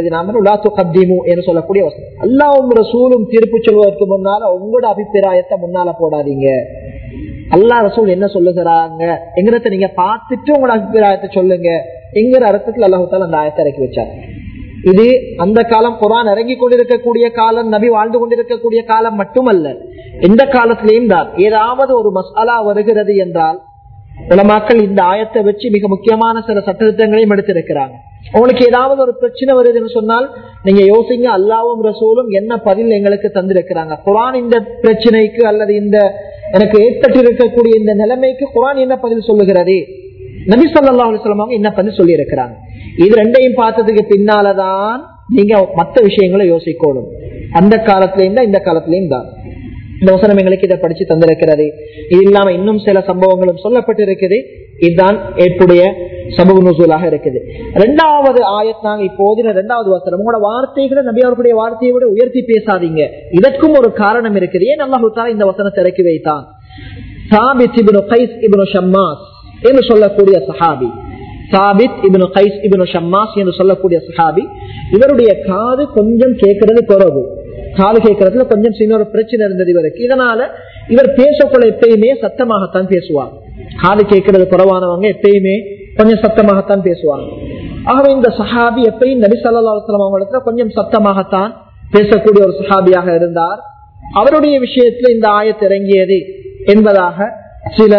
Speaker 1: என்று சொல்லக்கூடிய வசனம் அல்லாவும் ரசூலும் தீர்ப்பு சொல்வதற்கு முன்னால உங்களோட அபிப்பிராயத்தை முன்னால போடாதீங்க அல்லா ரசூல் என்ன சொல்லுகிறாங்க எங்கிறத நீங்க பார்த்துட்டு உங்களோட அபிப்பிராயத்தை சொல்லுங்க எங்கிற அர்த்தத்தில் அல்லாஹால அந்த ஆயத்தை இறக்கி வச்சாங்க இது அந்த காலம் குரான் இறங்கி கொண்டிருக்கக்கூடிய காலம் நபி வாழ்ந்து கொண்டிருக்கக்கூடிய காலம் மட்டுமல்ல எந்த காலத்திலையும் தான் ஏதாவது ஒரு மசாலா வருகிறது என்றால் உலமாக்கள் இந்த ஆயத்தை வச்சு மிக முக்கியமான சில சட்டத்திட்டங்களையும் எடுத்திருக்கிறாங்க உங்களுக்கு ஏதாவது ஒரு பிரச்சனை வருதுன்னு சொன்னால் நீங்க யோசிங்க அல்லாவும் ரசூலும் என்ன பதில் எங்களுக்கு தந்திருக்கிறாங்க குரான் இந்த பிரச்சனைக்கு அல்லது இந்த எனக்கு ஏற்பட்டிருக்கக்கூடிய இந்த நிலைமைக்கு குரான் என்ன பதில் சொல்லுகிறது நபி சொல்லா அலுவலமாக என்ன பதில் சொல்லி இருக்கிறாங்க இது ரெண்டையும் பார்த்ததுக்கு பின்னாலதான் நீங்க மற்ற விஷயங்களை யோசிக்கணும் அந்த காலத்திலையும் தான் இந்த காலத்திலையும் தான் இந்த வசனம் எங்களுக்கு இதை படிச்சு தந்திருக்கிறது இது இல்லாம இன்னும் சில சம்பவங்களும் சொல்லப்பட்டிருக்குது இதுதான் ஏற்புடைய சமூக நூசூலாக இருக்குது ரெண்டாவது ஆயத் நாங்க இப்போது ரெண்டாவது வசனம் உங்களோட வார்த்தைகளை நபி அவர்களுடைய வார்த்தையை விட உயர்த்தி பேசாதீங்க இதற்கும் ஒரு காரணம் இருக்குது ஏன் அல்லாஹு இந்த வசனத்தை இறக்கி வைத்தான் சாபித் இப்னு கைஸ் இப்னு ஷம்மாஸ் என்று சொல்லக்கூடிய சஹாபி சாபித் இப்னு கைஸ் இப்னு ஷம்மாஸ் என்று சொல்லக்கூடிய சஹாபி இவருடைய காது கொஞ்சம் கேட்கறது குறவு காது கேட்கறதுல கொஞ்சம் சின்ன ஒரு பிரச்சனை இருந்தது இவருக்கு இதனால இவர் பேசக்குள்ள எப்பயுமே சத்தமாகத்தான் பேசுவார் காது கேட்கறது குறவானவங்க எப்பயுமே கொஞ்சம் சத்தமாகத்தான் பேசுவாங்க ஆகவே இந்த சஹாபி எப்பயும் நபி சல்லா அலுவலம் அவங்களிடத்துல கொஞ்சம் சத்தமாகத்தான் பேசக்கூடிய ஒரு சஹாபியாக இருந்தார் அவருடைய விஷயத்துல இந்த ஆயத்து இறங்கியது என்பதாக சில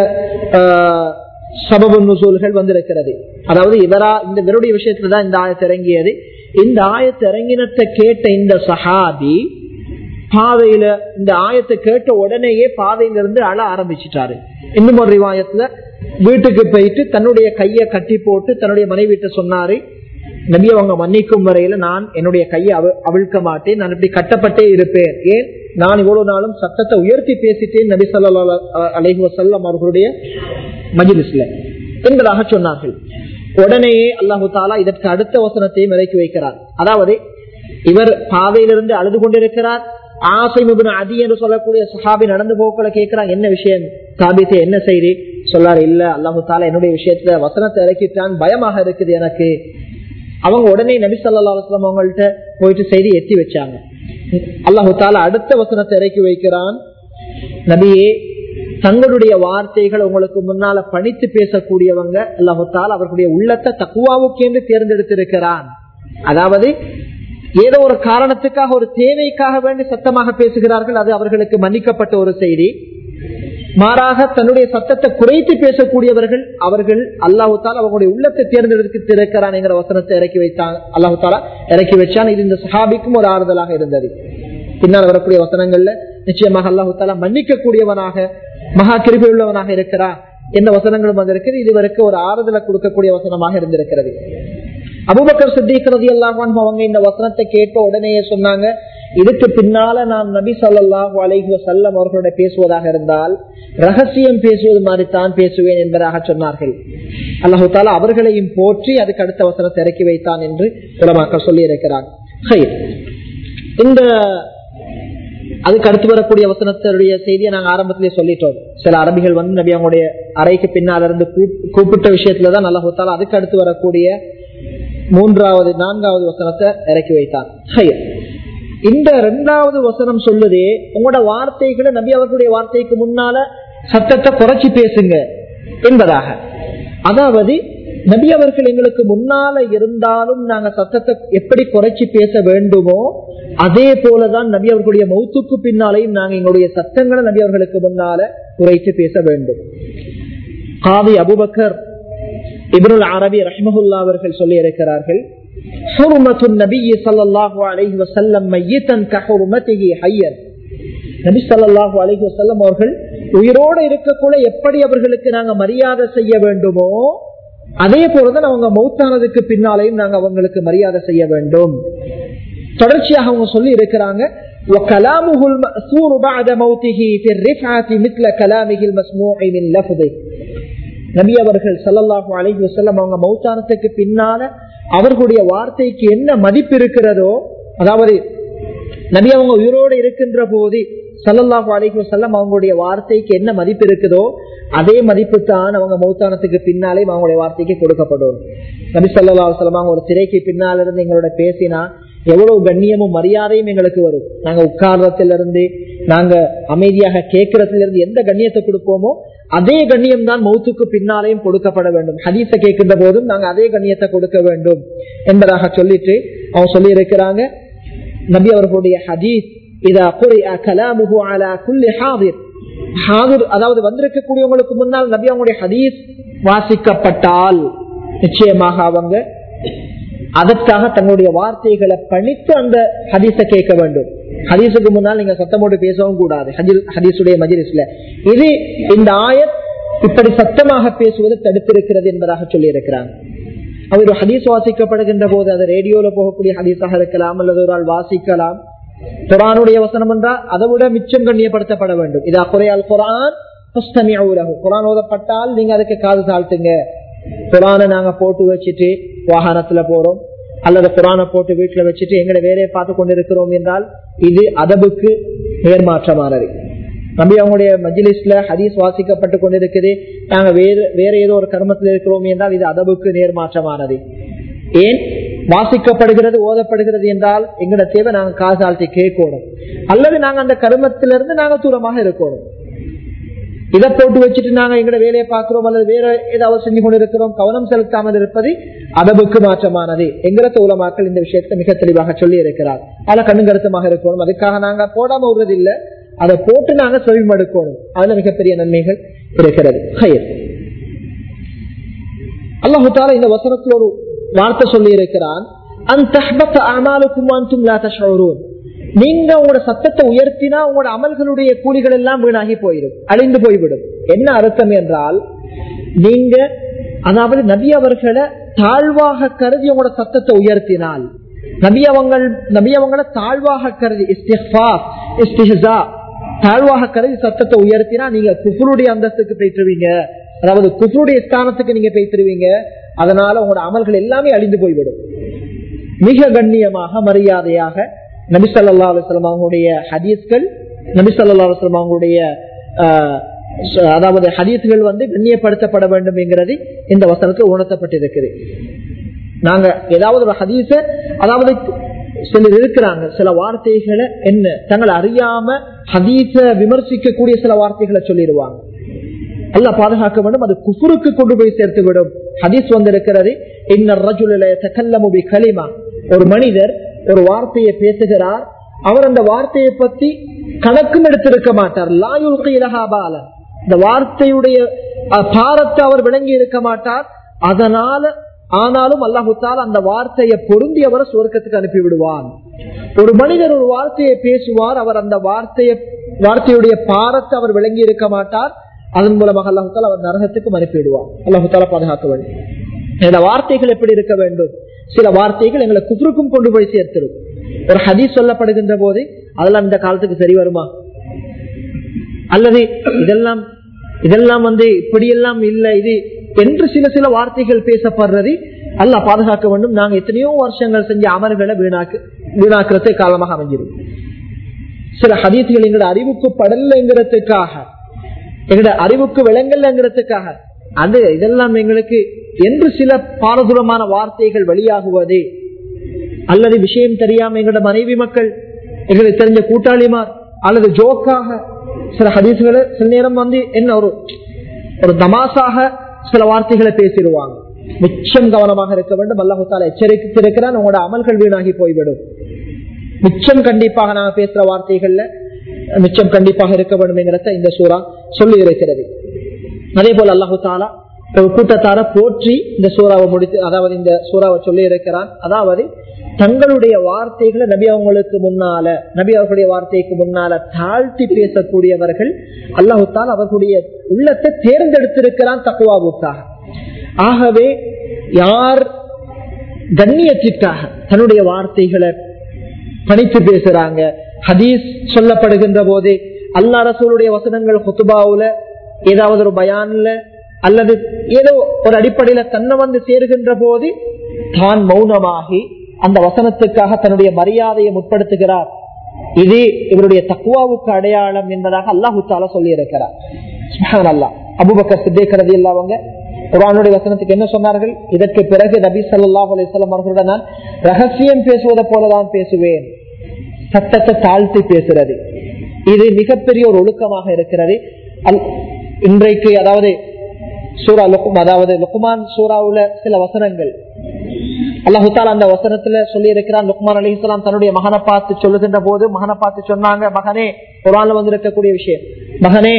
Speaker 1: சபபு நுசூல்கள் வந்திருக்கிறது அதாவது இவரா இந்த இவருடைய விஷயத்துல தான் இந்த ஆயத்து இறங்கியது இந்த ஆயத்து இறங்கினத்தை கேட்ட இந்த சஹாபி பாதையில இந்த ஆயத்தை கேட்ட உடனேயே பாதையில இருந்து அழ ஆரம்பிச்சிட்டாரு இன்னும் ஒரு ரிவாயத்துல வீட்டுக்கு போயிட்டு தன்னுடைய கைய கட்டி போட்டு தன்னுடைய மனைவிட்ட சொன்னாரு நபி அவங்க மன்னிக்கும் வரையில நான் என்னுடைய கையை அவிழ்க்க மாட்டேன் நான் இப்படி கட்டப்பட்டே இருப்பேன் ஏன் நான் இவ்வளவு நாளும் சத்தத்தை உயர்த்தி பேசிட்டேன் நபி சொல்லா அலைஹி வசல்லம் அவர்களுடைய மஜிலிஸ்ல என்பதாக சொன்னார்கள் உடனேயே அல்லாஹு தாலா இதற்கு அடுத்த வசனத்தையும் இறக்கி வைக்கிறார் அதாவது இவர் பாதையிலிருந்து அழுது கொண்டிருக்கிறார் ஆசை முபின் அதி என்று சொல்லக்கூடிய சஹாபி நடந்து போக்களை கேட்கிறாங்க என்ன விஷயம் சாபித்து என்ன செய்தி சொல்லாரு இல்ல அல்லாஹு தாலா என்னுடைய விஷயத்துல வசனத்தை இறக்கிட்டான் பயமாக இருக்குது எனக்கு அவங்க உடனே நபி சொல்லா அலுவலாம் அவங்கள்ட்ட போயிட்டு செய்தி எத்தி வச்சாங்க அல்லாஹு தாலா அடுத்த வசனத்தை இறக்கி வைக்கிறான் நபியே தங்களுடைய வார்த்தைகள் உங்களுக்கு முன்னால பணித்து பேசக்கூடியவங்க அல்லாஹு தாலா அவர்களுடைய உள்ளத்தை தக்குவாவுக்கேந்து தேர்ந்தெடுத்திருக்கிறான் அதாவது ஏதோ ஒரு காரணத்துக்காக ஒரு தேவைக்காக வேண்டி சத்தமாக பேசுகிறார்கள் அது அவர்களுக்கு மன்னிக்கப்பட்ட ஒரு செய்தி மாறாக தன்னுடைய சத்தத்தை குறைத்து பேசக்கூடியவர்கள் அவர்கள் அல்லாஹு தாலா அவங்களுடைய உள்ளத்தை தேர்ந்தெடுத்து இருக்கிறான் என்கிற வசனத்தை இறக்கி வைத்தாங்க அல்லாஹு தாலா இறக்கி வச்சான் இது இந்த சஹாபிக்கும் ஒரு ஆறுதலாக இருந்தது பின்னால் வரக்கூடிய வசனங்கள்ல நிச்சயமாக அல்லாஹு தாலா மன்னிக்க கூடியவனாக மகா கிருபி உள்ளவனாக இருக்கிறார் எந்த வசனங்களும் வந்திருக்கிறது இதுவரைக்கும் ஒரு ஆறுதலை கொடுக்கக்கூடிய வசனமாக இருந்திருக்கிறது அபுபக்கர் சித்திக்கிறது எல்லாம் அவங்க இந்த வசனத்தை கேட்ட உடனே சொன்னாங்க இதுக்கு பின்னால நான் நபி சொல்லாஹு அலைஹி செல்லம் அவர்களோட பேசுவதாக இருந்தால் ரகசியம் பேசுவது மாதிரி தான் பேசுவேன் என்பதாக சொன்னார்கள் அல்லாஹு தாலா அவர்களையும் போற்றி அதுக்கு அடுத்த வசனத்தை இறக்கி வைத்தான் என்று உலமாக்கள் சொல்லி இருக்கிறார் இந்த அதுக்கு அடுத்து வரக்கூடிய வசனத்தினுடைய செய்தியை நாங்க ஆரம்பத்திலேயே சொல்லிட்டோம் சில அரபிகள் வந்து நபி அவங்களுடைய அறைக்கு பின்னால இருந்து கூப்பிட்ட விஷயத்துலதான் நல்லா ஹுத்தால அதுக்கு அடுத்து வரக்கூடிய மூன்றாவது நான்காவது வசனத்தை இறக்கி வைத்தான் இந்த இரண்டாவது வசனம் சொல்லுதே உங்களோட வார்த்தைகளை நபி அவர்களுடைய வார்த்தைக்கு முன்னால சத்தத்தை குறைச்சி பேசுங்க என்பதாக அதாவது நபி அவர்கள் எங்களுக்கு முன்னால இருந்தாலும் நாங்க சத்தத்தை எப்படி குறைச்சி பேச வேண்டுமோ அதே போலதான் நபி அவர்களுடைய மௌத்துக்கு பின்னாலையும் நாங்க எங்களுடைய சத்தங்களை நபி அவர்களுக்கு முன்னால குறைத்து பேச வேண்டும் காவி அபுபக்கர் இப்ருல் அரபி ரஹ்மஹுல்லா அவர்கள் சொல்லி இருக்கிறார்கள் حرمة النبي صلى الله عليه وسلم ميتا كحرمته حيا நபி ஸல்லல்லாஹு அலைஹி வஸல்லம் அவர்கள் உயிரோடு இருக்கக்குள்ள எப்படி அவர்களுக்கு நாங்க மரியாதை செய்ய வேண்டுமோ அதே போலதான் அவங்க மௌத்தானதுக்கு பின்னாலேயும் நாங்க அவங்களுக்கு மரியாதை செய்ய வேண்டும் தொடர்ச்சியாக அவங்க சொல்லி இருக்கிறாங்க وكلامه المأثور بعد موته في الرفعة مثل كلامه المسموع من لفظه நபி அவர்கள் சல்லல்லாஹு அலைஹி வஸல்லம் அவங்க மௌத்தானத்துக்கு பின்னால அவர்களுடைய வார்த்தைக்கு என்ன மதிப்பு இருக்கிறதோ அதாவது நபி அவங்க உயிரோடு இருக்கின்ற போது சல்லல்லாஹு அலைஹி வஸல்லம் அவங்களுடைய வார்த்தைக்கு என்ன மதிப்பு இருக்குதோ அதே மதிப்பு தான் அவங்க மௌத்தானத்துக்கு பின்னாலே அவங்களுடைய வார்த்தைக்கு கொடுக்கப்படும் நபி சல்லா வல்லம் அவங்க ஒரு திரைக்கு பின்னால இருந்து எங்களோட பேசினா எவ்வளவு கண்ணியமும் மரியாதையும் எங்களுக்கு வரும் நாங்க உட்கார்றதுல இருந்து நாங்க அமைதியாக கேட்கறதுல இருந்து எந்த கண்ணியத்தை கொடுப்போமோ அதே கண்ணியம் தான் மௌத்துக்கு பின்னாலேயும் கொடுக்கப்பட வேண்டும் ஹதீஸ கேட்கின்ற போதும் நாங்க அதே கண்ணியத்தை கொடுக்க வேண்டும் என்பதாக சொல்லிட்டு அவங்க சொல்லி இருக்கிறாங்க நபி அவர்களுடைய ஹதீஸ் இதா கலாமுகு அலா குல்லி ஹாதிர் ஹாதிர் அதாவது வந்திருக்கக்கூடியவங்களுக்கு முன்னால் நபி அவங்களுடைய ஹதீஸ் வாசிக்கப்பட்டால் நிச்சயமாக அவங்க அதற்காக தங்களுடைய வார்த்தைகளை பணித்து அந்த ஹதீஸ கேட்க வேண்டும் ஹதீஸுக்கு முன்னால் நீங்க சத்தம் போட்டு பேசவும் கூடாது ஹதீஸுடைய மஜிலிஸ்ல இது இந்த ஆயத் இப்படி சத்தமாக பேசுவது தடுத்திருக்கிறது என்பதாக சொல்லி இருக்கிறாங்க அவர் ஹதீஸ் வாசிக்கப்படுகின்ற போது அது ரேடியோல போகக்கூடிய ஹதீஸாக இருக்கலாம் அல்லது ஒரு ஆள் வாசிக்கலாம் குரானுடைய வசனம் என்றால் அதை விட மிச்சம் கண்ணியப்படுத்தப்பட வேண்டும் இதா குறையால் குரான் குரான் ஓதப்பட்டால் நீங்க அதுக்கு காது தாழ்த்துங்க குரானை நாங்க போட்டு வச்சுட்டு வாகனத்துல போறோம் அல்லது குரானை போட்டு வீட்டுல வச்சுட்டு எங்களை வேலையை பார்த்து கொண்டிருக்கிறோம் என்றால் இது அதபுக்கு நேர்மாற்றமானது நம்பி அவங்களுடைய மஜிலிஸ்ல ஹதீஸ் வாசிக்கப்பட்டு கொண்டிருக்குது நாங்க வேறு வேற ஏதோ ஒரு கர்மத்தில் இருக்கிறோம் என்றால் இது அதபுக்கு நேர்மாற்றமானது ஏன் வாசிக்கப்படுகிறது ஓதப்படுகிறது என்றால் எங்களோட தேவை நாங்க காசால்த்தி கேட்கணும் அல்லது நாங்க அந்த கருமத்திலிருந்து நாங்க தூரமாக இருக்கணும் இதை போட்டு வச்சுட்டு நாங்க எங்களோட வேலையை பார்க்கிறோம் அல்லது வேற ஏதாவது செஞ்சு கொண்டு இருக்கிறோம் கவனம் செலுத்தாமல் இருப்பது அதபுக்கு மாற்றமானது எங்கிற தோழமாக்கள் இந்த விஷயத்தை மிக தெளிவாக சொல்லி இருக்கிறார் பல கண்ணு கருத்தமாக இருக்கணும் அதுக்காக நாங்க போடாம விடுறது இல்லை அதை போட்டு நாங்க செவிமடுக்கணும் அதுல மிகப்பெரிய நன்மைகள் இருக்கிறது அல்லாஹு தாலா இந்த வசனத்தில் ஒரு வார்த்தை சொல்லி இருக்கிறான் நீங்க உங்களோட சத்தத்தை உயர்த்தினா உங்களோட அமல்களுடைய கூலிகள் எல்லாம் வீணாகி போயிடும் அழிந்து போய்விடும் என்ன அர்த்தம் என்றால் நீங்க அதாவது நபி அவர்களை தாழ்வாக கருதி உங்களோட சத்தத்தை உயர்த்தினால் நபியவங்கள் நபியவங்களை தாழ்வாக கருதி இஸ்திஃபாஸ், இஸ்திஹ்ஸா, தாழ்வாக கருதி சத்தத்தை உயர்த்தினா நீங்க குஃபருடைய அந்தஸ்துக்கு போயிட்டுருவீங்க அதாவது குஃபருடைய ஸ்தானத்துக்கு நீங்க போயிட்டுருவீங்க அதனால உங்களோட அமல்கள் எல்லாமே அழிந்து போய்விடும் மிக கண்ணியமாக மரியாதையாக நபி ஸல்லல்லாஹு அலைஹி வஸல்லம் அவங்களுடைய ஹதீஸ்கள் நபி ஸல்லல்லாஹு அலைஹி வஸல்லம் அவங்களுடைய ஆஹ், ச- அதாவது ஹதீஸ்கள் வந்து கண்ணியப்படுத்தப்பட வேண்டும் என்கிறது இந்த வசனத்தில் உணர்த்தப்பட்டிருக்குது நாங்க ஏதாவது ஒரு ஹதீஸ அதாவது சிலர் இருக்கிறாங்க சில வார்த்தைகளை என்ன தங்களை அறியாம ஹதீஸ விமர்சிக்கக்கூடிய சில வார்த்தைகளை சொல்லிடுவாங்க அல்லாஹ் பாதுகாக்க வேண்டும் அது குஃபுருக்கு கொண்டு போய் சேர்த்து விடும் ஹதீஸ் வந்திருக்கிறது இன்னர் ரஜுல தகல்லமு பி கலிமா ஒரு மனிதர் ஒரு வார்த்தையை பேசுகிறார் அவர் அந்த வார்த்தையை பத்தி கணக்கும் எடுத்திருக்க மாட்டார் லாயுல்கி இலகாபால இந்த வார்த்தையுடைய அஹ், பாரத்தை அவர் விளங்கி இருக்க மாட்டார் அதனால ஆனாலும் அல்லாஹுத்தால் அந்த வார்த்தையை பொருந்தி அவரை சுவர்க்கத்துக்கு அனுப்பி விடுவான் ஒரு மனிதர் ஒரு வார்த்தையை பேசுவார் அவர் அந்த வார்த்தையை வார்த்தையுடைய பாரத்தை அவர் விளங்கி இருக்க மாட்டார் அதன் மூலமாக அல்லாஹுத்தால் அவர் நரகத்துக்கும் அனுப்பிவிடுவார் அல்லாஹுத்தால பாதுகாக்க வேண்டும் இந்த வார்த்தைகள் எப்படி இருக்க வேண்டும் சில வார்த்தைகள் எங்களை குஃப்ருக்கும் கொண்டு போய் சேர்த்திடும் ஒரு ஹதீஸ் சொல்லப்படுகின்ற போது அதெல்லாம் இந்த காலத்துக்கு சரி வருமா அல்லது இதெல்லாம் இதெல்லாம் வந்து இப்படியெல்லாம் இல்லை இது என்று சில சில வார்த்தைகள் பேசப்படுறது அல்லாஹ் பாதுகாக்க வேண்டும் நாங்க எத்தனையோ வருஷங்கள் செஞ்ச அமல்களை வீணாக்கு வீணாக்குறதுக்கு காலமாக அமைஞ்சிரும் சில ஹதீசுகள் எங்களோட அறிவுக்கு படலைங்கிறதுக்காக எங்களோட அறிவுக்கு விளங்கலைங்கிறதுக்காக அது இதெல்லாம் எங்களுக்கு என்று சில பாரதூரமான வார்த்தைகள் வெளியாகுவது அல்லது விஷயம் தெரியாம எங்களோட மனைவி மக்கள் எங்களுக்கு தெரிஞ்ச கூட்டாளிமார் அல்லது ஜோக்காக சில ஹதீசுகளை சில நேரம் வந்து என்ன ஒரு ஒரு தமாசாக சில வார்த்தைகளை பேசிடுவாங்க மிச்சம் கவனமாக இருக்க வேண்டும் அல்லாஹால எச்சரித்திருக்கிறான் உங்களோட அமல்கள் வீணாகி போய்விடும் மிச்சம் கண்டிப்பாக நாங்க பேசுற வார்த்தைகள்ல மிச்சம் கண்டிப்பாக இருக்க வேண்டும் என்கிறத இந்த சூறா சொல்லி இருக்கிறது அதே போல அல்லாஹு தாலா ஒரு கூட்டத்தார போற்றி இந்த சூறாவை முடித்து அதாவது இந்த சூறாவை சொல்லி இருக்கிறான் அதாவது தங்களுடைய வார்த்தைகளை நபி அவங்களுக்கு முன்னால நபி அவர்களுடைய வார்த்தைக்கு முன்னால தாழ்த்தி பேசக்கூடியவர்கள் அல்லாஹு தாலா அவர்களுடைய உள்ளத்தை தேர்ந்தெடுத்திருக்கிறான் தக்குவாவுக்காக ஆகவே யார் கண்ணியத்திற்காக தன்னுடைய வார்த்தைகளை பணித்து பேசுறாங்க ஹதீஸ் சொல்லப்படுகின்ற போது அல்லா ரசூலுடைய வசனங்கள் குத்துபாவுல ஏதாவது ஒரு பயான்ல அல்லது ஏதோ ஒரு அடிப்படையில தன்னை வந்து சேருகின்ற போது தான் மௌனமாகி அந்த வசனத்துக்காக தன்னுடைய மரியாதையை முற்படுத்துகிறார் இது இவருடைய தக்குவாவுக்கு அடையாளம் என்பதாக அல்லாஹு தாலா சொல்லி இருக்கிறார் அல்லா அபுபக்கர் சித்தேக்கரதி இல்லாதவங்க குரானுடைய வசனத்துக்கு என்ன சொன்னார்கள் இதற்கு பிறகு நபி சல்லாஹ் அலிஸ்லாம் அவர்களுடன் நான் ரகசியம் பேசுவதை போலதான் பேசுவேன் சட்டத்தை தாழ்த்தி பேசுறது இது மிகப்பெரிய ஒரு ஒழுக்கமாக இருக்கிறது அல்- இன்றைக்கு அதாவது சூரா லுக்கும் அதாவது லுக்குமான் சூறாவுல சில வசனங்கள் அல்லாஹுத்தால் அந்த வசனத்துல சொல்லி இருக்கிறான் லுக்மான் அலி இஸ்லாம் தன்னுடைய மகனை பார்த்து சொல்லுகின்ற போது மகனை பார்த்து சொன்னாங்க மகனே குரான்ல வந்து இருக்கக்கூடிய விஷயம் மகனே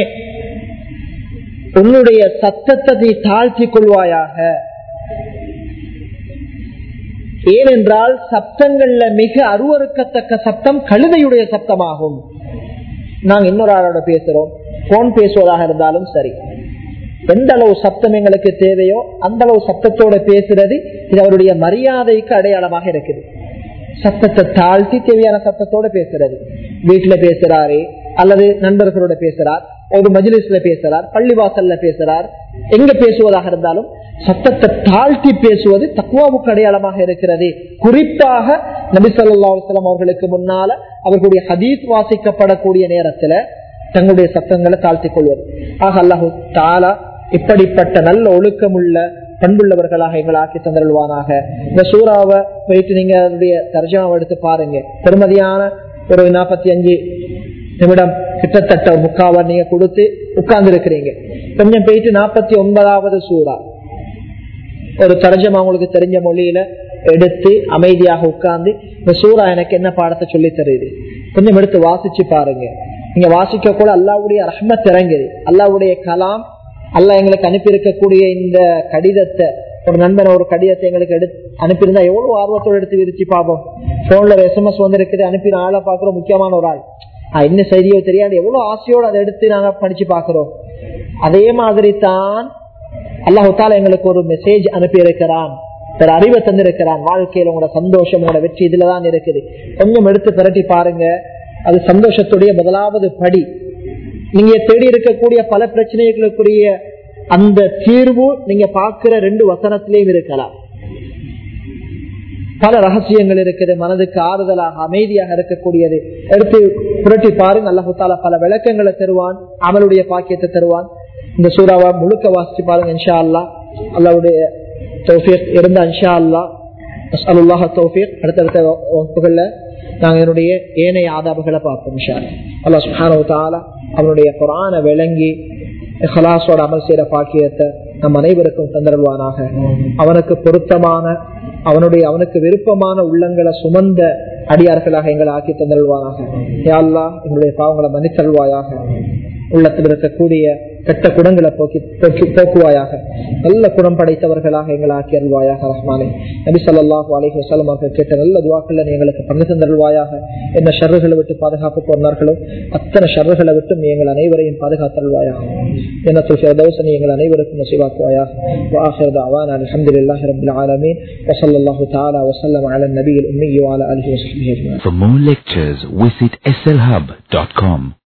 Speaker 1: உன்னுடைய சத்தத்தை நீ தாழ்த்தி கொள்வாயாக ஏனென்றால் சப்தங்கள்ல மிக அருவறுக்கத்தக்க சப்தம் கழுதையுடைய சப்தமாகும் நாங்க இன்னொரு ஆளோட பேசுறோம் போன் பேசுவதாக இருந்தாலும் சரி எந்த அளவு சப்தம் எங்களுக்கு தேவையோ அந்த அளவு சப்தத்தோட பேசுறது இது அவருடைய மரியாதைக்கு அடையாளமாக இருக்குது சத்தத்தை தாழ்த்தி தேவையான சத்தத்தோட பேசுறது வீட்டுல பேசுறாரு அல்லது நண்பர்களோட பேசுறார் ஒரு மஜிலிஸ்ல பேசுறார் பள்ளிவாசல்ல பேசுறார் எங்க பேசுவதாக இருந்தாலும் சத்தத்தை தாழ்த்தி பேசுவது தக்குவாவுக்கு அடையாளமாக இருக்கிறது குறிப்பாக நபி சொல்லா அலுவலம் அவர்களுக்கு முன்னால அவர்களுடைய ஹதீஸ் வாசிக்கப்படக்கூடிய நேரத்துல தங்களுடைய சத்தங்களை தாழ்த்திக் கொள்வது ஆக அல்லாஹு தாலா இப்படிப்பட்ட நல்ல ஒழுக்கமுள்ள பண்புள்ளவர்களாக எங்களை ஆக்கி தந்தருள்வானாக இந்த சூறாவை போயிட்டு நீங்க அதனுடைய தர்ஜமாவை எடுத்து பாருங்க பெருமதியான ஒரு நாற்பத்தி அஞ்சு நிமிடம் கிட்டத்தட்ட ஒரு முக்காவர் நீங்க கொடுத்து உட்கார்ந்து இருக்கிறீங்க கொஞ்சம் போயிட்டு நாற்பத்தி ஒன்பதாவது சூறா ஒரு தர்ஜமா உங்களுக்கு தெரிஞ்ச மொழியில எடுத்து அமைதியாக உட்கார்ந்து இந்த சூறா எனக்கு என்ன பாடத்தை சொல்லி தருது கொஞ்சம் எடுத்து வாசிச்சு பாருங்க நீங்க வாசிக்க கூட அல்லாவுடைய ரஹ்மத் இறங்குது அல்லாவுடைய கலாம் அல்லாஹ் எங்களுக்கு அனுப்பி இருக்கக்கூடிய இந்த கடிதத்தை ஒரு நண்பன் ஒரு கடிதத்தை எங்களுக்கு எடுத்து அனுப்பியிருந்தா எவ்வளவு ஆர்வத்தோடு எடுத்து விரிச்சு பார்ப்போம் போன்ல எஸ்எம்எஸ் வந்து இருக்குது அனுப்பின ஆளை பாக்குற முக்கியமான ஒரு ஆள் ஆஹ் என்ன செய்தியோ தெரியாது எவ்வளவு ஆசையோடு அதை எடுத்து நாங்க படிச்சு பாக்குறோம் அதே மாதிரி தான் அல்லாஹால எங்களுக்கு ஒரு மெசேஜ் அனுப்பி இருக்கிறான் ஒரு அறிவை தந்திருக்கிறான் வாழ்க்கையில உங்களோட சந்தோஷம் உங்களோட வெற்றி இதுலதான் இருக்குது கொஞ்சம் எடுத்து பிரட்டி பாருங்க அது சந்தோஷத்துடைய முதலாவது படி நீங்க தேடி இருக்கக்கூடிய பல பிரச்சனைகளுக்குரிய அந்த தீர்வு நீங்க பார்க்கிற ரெண்டு வசனத்திலையும் இருக்கலாம் பல ரகசியங்கள் இருக்குது மனதுக்கு ஆறுதலாக அமைதியாக இருக்கக்கூடியது எடுத்து புரட்டி பாருங்க அல்லாஹால பல விளக்கங்களை தருவான் அமலுடைய பாக்கியத்தை தருவான் இந்த சூறாவா முழுக்க வாசிச்சு பாருங்க இன்ஷா அல்லா அல்லாவுடைய தௌஃபீக் இருந்த இன்ஷா அல்லா அல்லாஹ் தௌஃபீக் அடுத்தடுத்த வகுப்புகள்ல நாங்க என்னுடைய ஏனைய ஆதாபுகளை பார்ப்போம் இன்ஷா அல்லா சுஹானு தாலா அவனுடைய குரான விளங்கி ஹலாசோட அமல் செய்யற பாக்கியத்தை நம் அனைவருக்கும் தந்தருவானாக அவனுக்கு பொருத்தமான அவனுடைய அவனுக்கு விருப்பமான உள்ளங்களை சுமந்த அடியார்களாக எங்களை ஆக்கி தந்தருவானாக யாழ்லா எங்களுடைய பாவங்களை மன்னித்தல்வாயாக உள்ளத்தில் இருக்கக்கூடிய கெட்ட குணங்களை போக்கி போக்கி போக்குவாயாக நல்ல குணம் படைத்தவர்களாக எங்களை ஆக்கி அருள்வாயாக ரஹ்மானே நபி சொல்லாஹு அலைஹி வசலம் அவர்கள் கேட்ட நல்ல துவாக்கள் எங்களுக்கு பங்கு தந்தருள்வாயாக என்ன ஷர்றுகளை விட்டு பாதுகாப்பு போனார்களோ அத்தனை ஷர்றுகளை விட்டு நீ எங்கள் அனைவரையும் பாதுகாத்தருள்வாயாக என்ன சொல்கிறதோசனி எங்கள் அனைவருக்கும் நசிவாக்குவாயாக وآخر دعوانا الحمد لله رب العالمين وصلى الله تعالى وسلم على النبي الأمي وعلى آله وصحبه أجمعين
Speaker 2: For more lectures, visit slhub.com.